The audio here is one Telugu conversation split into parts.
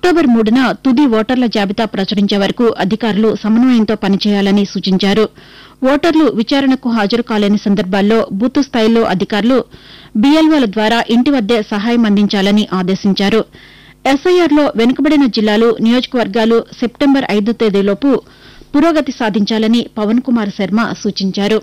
అక్టోబర్ మూడున తుది ఓటర్ల జాబితా ప్రచురించే వరకు అధికారులు సమన్వయంతో పనిచేయాలని సూచించారు ఓటర్లు విచారణకు హాజరు కాలేని సందర్భాల్లో బూత్ స్థాయిలో అధికారులు బీఎల్ఓల ద్వారా ఇంటి వద్దే సహాయం అందించాలని ఆదేశించారు ఎస్ఐఆర్లో వెనుకబడిన జిల్లాలు నియోజకవర్గాలు సెప్టెంబర్ ఐదో తేదీలోపు పురోగతి సాధించాలని పవన్ కుమార్ శర్మ సూచించారు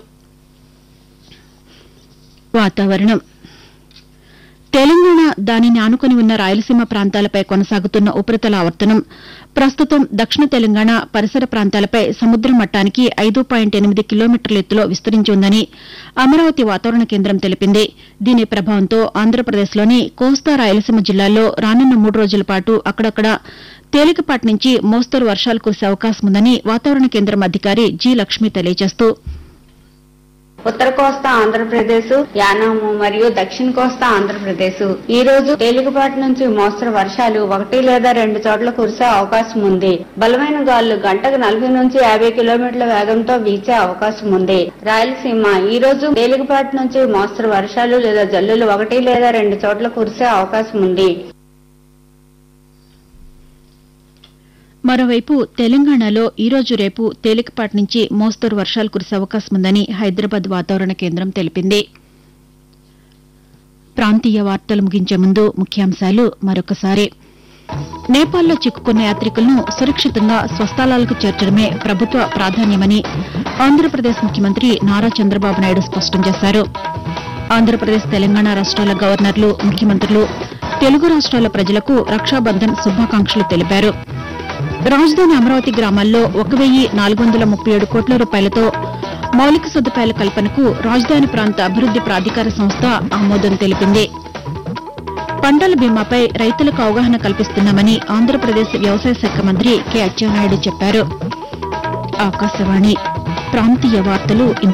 వాతావరణం తెలంగాణ దానిని ఆనుకుని ఉన్న రాయలసీమ ప్రాంతాలపై కొనసాగుతున్న ఉపరితల ఆవర్తనం ప్రస్తుతం దక్షిణ తెలంగాణ పరిసర ప్రాంతాలపై సముద్ర మట్టానికి ఐదు పాయింట్ ఎనిమిది కిలోమీటర్ల ఎత్తులో విస్తరించి ఉందని అమరావతి వాతావరణ కేంద్రం తెలిపింది దీని ప్రభావంతో ఆంధ్రప్రదేశ్లోని కోస్తా రాయలసీమ జిల్లాల్లో రానున్న మూడు రోజుల పాటు అక్కడక్కడ తేలికపాటి నుంచి మోస్తరు వర్షాలు కురిసే అవకాశం ఉందని వాతావరణ కేంద్రం అధికారి జి లక్ష్మి తెలియజేస్తూ ఉత్తర కోస్తా ఆంధ్రప్రదేశ్ యానాము మరియు దక్షిణ కోస్తా ఆంధ్రప్రదేశ్ ఈ రోజు తేలికపాటి నుంచి మోస్తరు వర్షాలు ఒకటి లేదా రెండు చోట్ల కురిసే అవకాశం ఉంది బలమైన గాలులు గంటకు నలభై నుంచి యాభై కిలోమీటర్ల వేగంతో వీచే అవకాశం ఉంది రాయలసీమ ఈ రోజు తేలికపాటి నుంచి మోస్తరు వర్షాలు లేదా జల్లులు ఒకటి లేదా రెండు చోట్ల కురిసే అవకాశం ఉంది మరోవైపు తెలంగాణలో ఈ రోజు రేపు తేలికపాటి నుంచి మోస్తరు వర్షాలు కురిసే అవకాశం ఉందని హైదరాబాద్ వాతావరణ కేంద్రం తెలిపింది ప్రాంతీయ వార్తలు ముగించే ముందు ముఖ్యాంశాలు మరొకసారి నేపాల్లో చిక్కుకున్న యాత్రికులను సురక్షితంగా స్వస్థలాలకు చేర్చడమే ప్రభుత్వ ప్రాధాన్యమని ఆంధ్రప్రదేశ్ ముఖ్యమంత్రి నారా చంద్రబాబు నాయుడు స్పష్టం చేశారు ఆంధ్రప్రదేశ్ తెలంగాణ రాష్ట్రాల గవర్నర్లు ముఖ్యమంత్రులు తెలుగు రాష్ట్రాల ప్రజలకు రక్షాబంధన్ శుభాకాంక్షలు తెలిపారు రాజధాని అమరావతి గ్రామాల్లో ఒక వెయ్యి నాలుగు వందల ముప్పై ఏడు కోట్ల రూపాయలతో మౌలిక సదుపాయాల కల్పనకు రాజధాని ప్రాంత అభివృద్ది ప్రాధికార సంస్థ ఆమోదం తెలిపింది పంటల బీమాపై రైతులకు అవగాహన కల్పిస్తున్నామని ఆంధ్రప్రదేశ్ వ్యవసాయ శాఖ మంత్రి కె అచ్చెన్నాయుడు చెప్పారు ఆకాశవాణి ప్రాంతీయ వార్తలు ఇంత